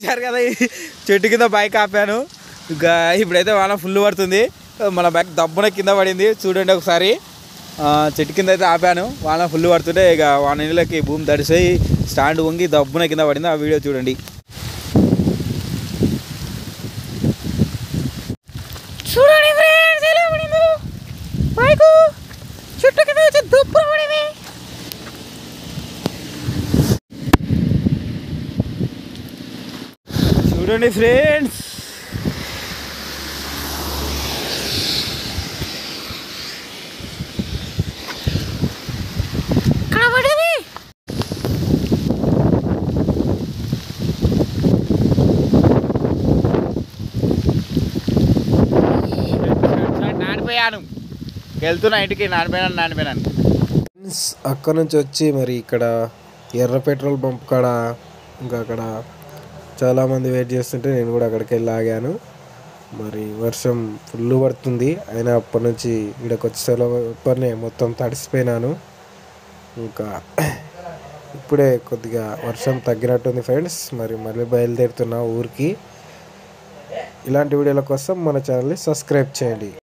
చూశారు కదా ఈ చెట్టు కింద బైక్ ఆపాను ఇంకా ఇప్పుడైతే వాన ఫుల్ పడుతుంది మన బైక్ దబ్బున కింద పడింది చూడండి ఒకసారి ఆ, చెట్టు కింద అయితే ఆపాను వాన ఫుల్ పడుతుంటే ఇక వాన నీళ్ళకి భూమి తడిసిపోయి స్టాండ్ వంగి దబ్బున కింద పడింది ఆ వీడియో చూడండి చూడండి ఫ్రెండ్స్ ఎలా పడిందో బైకు చుట్టూ కింద వచ్చి దుప్పులు పడింది చూడండి ఫ్రెండ్స్ ఇక్కడ పడింది నానిపోయాను వెళ్తున్నా ఇంటికి నానిపోయాను నానిపోయాను ఫ్రెండ్స్ అక్కడ నుంచి వచ్చి మరి ఇక్కడ ఎర్ర పెట్రోల్ పంప్ కాడ ఇంకా అక్కడ చాలామంది వెయిట్ చేస్తుంటే నేను కూడా అక్కడికి వెళ్ళి ఆగాను మరి వర్షం ఫుల్ పడుతుంది అయినా అప్పటి నుంచి ఇక్కడికి వచ్చేసరిపనే మొత్తం తడిసిపోయినాను ఇంకా ఇప్పుడే కొద్దిగా వర్షం తగ్గినట్టుంది ఫ్రెండ్స్ మరి మళ్ళీ బయలుదేరుతున్నా ఊరికి ఇలాంటి వీడియోల కోసం మన ఛానల్ని సబ్స్క్రైబ్ చేయండి